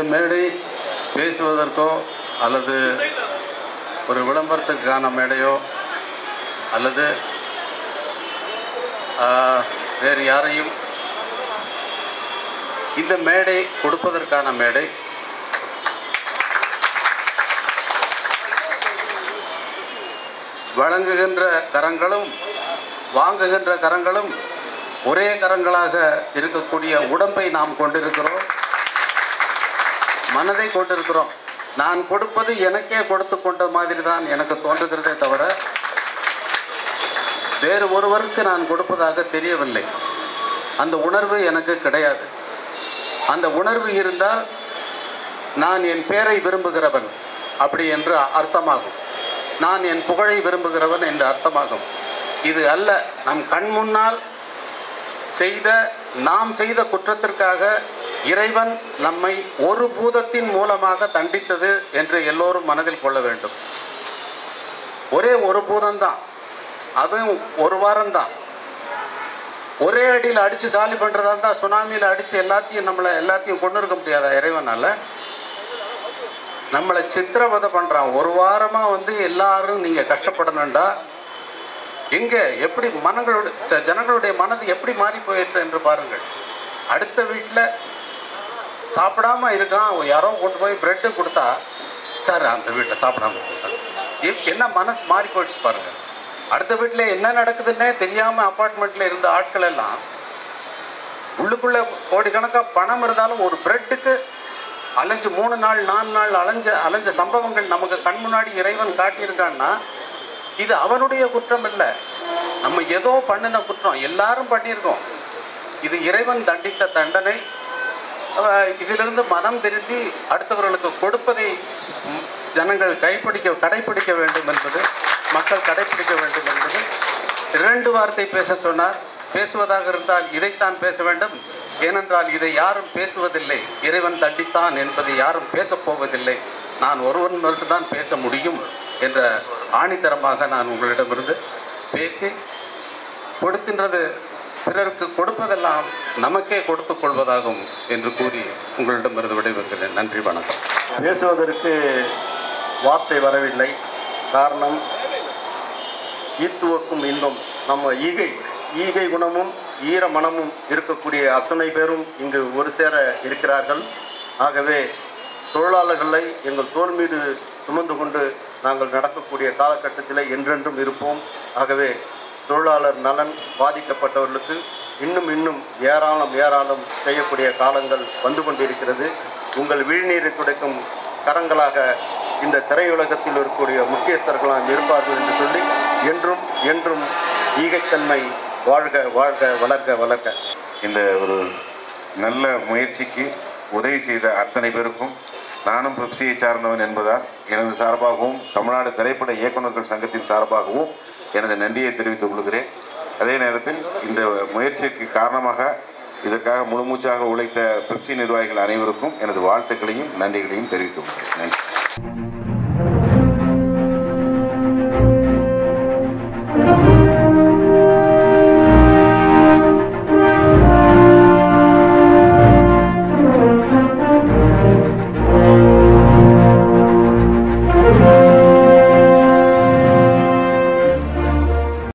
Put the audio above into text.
மேடை பேசுவதற்கோ அல்லது ஒரு விளம்பரத்துக்கான மேடையோ அல்லது ஆஹ், வேறு யாரையும் இந்த மேடை கொடுப்பதற்கான மேடை வழங்குகின்ற கரங்களும் வாங்குகின்ற கரங்களும் ஒரே கரங்களாக இருக்கக்கூடிய உடம்பை நாம் கொண்டிருக்கிறோம் மனதை கொண்டிருக்கிறோம் நான் கொடுப்பது எனக்கே கொடுத்து கொண்ட மாதிரி தான் எனக்கு தோன்றுகிறதே தவிர வேறு ஒருவருக்கு நான் கொடுப்பதாக தெரியவில்லை அந்த உணர்வு எனக்கு கிடையாது அந்த உணர்வு இருந்தால் நான் என் பேரை விரும்புகிறவன் அப்படி என்று அர்த்தமாகும் நான் என் புகழை விரும்புகிறவன் என்று அர்த்தமாகும் இது அல்ல நம் கண் முன்னால் செய்த நாம் செய்த குற்றத்திற்காக இறைவன் நம்மை ஒரு பூதத்தின் மூலமாக தண்டித்தது என்று எல்லோரும் மனதில் கொள்ள வேண்டும் ஒரே ஒரு பூதம்தான் அதுவும் ஒரு வாரம்தான் ஒரே அடியில் அடித்து காலி பண்ணுறதா இருந்தால் சுனாமியில் அடித்து எல்லாத்தையும் நம்மளை எல்லாத்தையும் கொண்டு இருக்க முடியாதா இறைவனால் நம்மளை சித்திரவதை பண்ணுறான் ஒரு வாரமாக வந்து எல்லாரும் நீங்கள் கஷ்டப்படணும்டா எங்கே எப்படி மனங்களுடைய ஜ- ஜனங்களுடைய மனது எப்படி மாறி போயிற்று என்று பாருங்கள் அடுத்த வீட்டில் சாப்பிடாம இருக்கான் யாரோ கொண்டு போய் பிரெட்டு கொடுத்தா சார் அந்த வீட்டில் சாப்பிடாம கொடுத்தாங்க எ- என்ன மனசு மாறி போயிடுச்சு பாருங்க அடுத்த வீட்டில் என்ன நடக்குதுன்னே தெரியாமல் அப்பார்ட்மெண்ட்டில் இருந்த ஆட்கள் எல்லாம் உள்ளுக்குள்ளே கோடிக்கணக்காக பணம் இருந்தாலும் ஒரு பிரெட்டுக்கு அலைஞ்சு மூணு நாள் நாலு நாள் அலைஞ்ச அலைஞ்ச சம்பவங்கள் நமக்கு கண் முன்னாடி இறைவன் காட்டியிருக்கான்னா இது அவனுடைய குற்றம் இல்லை நம்ம ஏதோ பண்ணின குற்றம் எல்லாரும் பண்ணியிருக்கோம் இது இறைவன் தண்டித்த தண்டனை அஹ் இதிலிருந்து மனம் திருந்தி அடுத்தவர்களுக்கு கொடுப்பதை ம், ஜனங்கள் கைப்பிடிக்க கடைப்பிடிக்க வேண்டும் என்பது மக்கள் கடைப்பிடிக்க வேண்டும் என்பது இரண்டு வார்த்தை பேச சொன்னார் பேசுவதாக இருந்தால் இதைத்தான் பேச வேண்டும் ஏனென்றால் இதை யாரும் பேசுவதில்லை இறைவன் தண்டித்தான் என்பதை யாரும் பேசப் போவதில்லை நான் ஒருவன் மட்டும்தான் பேச முடியும் என்ற ஆணித்தரமாக நான் உங்களிடமிருந்து பேசி கொடுக்கின்றது பிறருக்கு கொடுப்பதெல்லாம் நமக்கே கொடுத்துக் கொள்வதாகும் என்று கூறி உங்களிடமிருந்து விடைபெறுகிறேன் நன்றி வணக்கம் பேசுவதற்கு வார்த்தை வரவில்லை காரணம் ஈத்துவக்கும் இன்பம் நம்ம ஈகை ஈகை குணமும் ஈர மனமும் இருக்கக்கூடிய அத்தனை பேரும் இங்கு ஒரு சேர இருக்கிறார்கள் ஆகவே தொழிலாளர்களை எங்கள் தோள் மீது சுமந்து கொண்டு நாங்கள் நடக்கக்கூடிய காலகட்டத்தில் என்றென்றும் இருப்போம் ஆகவே தொழிலாளர் நலன் பாதிக்கப்பட்டவர்களுக்கு இன்னும் இன்னும் ஏராளம் ஏராளம் செய்யக்கூடிய காலங்கள் வந்து கொண்டிருக்கிறது உங்கள் வீழ்நீரை துடைக்கும் கரங்களாக இந்த திரையுலகத்தில் இருக்கக்கூடிய முக்கியஸ்தர்களாக இருப்பார்கள் என்று சொல்லி என்றும் என்றும் ஈகைத்தன்மை வாழ்க வாழ்க வளர்க வளர்க இந்த ஒரு நல்ல முயற்சிக்கு உதவி செய்த அத்தனை பேருக்கும் நானும் பெப்சியை சார்ந்தவன் என்பதால் எனது சார்பாகவும் தமிழ்நாடு திரைப்பட இயக்குநர்கள் சங்கத்தின் சார்பாகவும் எனது நன்றியை தெரிவித்துக் கொள்கிறேன் அதே நேரத்தில் இந்த முயற்சிக்கு காரணமாக இதற்காக முழுமூச்சாக உழைத்த பெப்சி நிர்வாகிகள் அனைவருக்கும் எனது வாழ்த்துக்களையும் நன்றிகளையும் தெரிவித்துக் கொள்கிறேன் நன்றி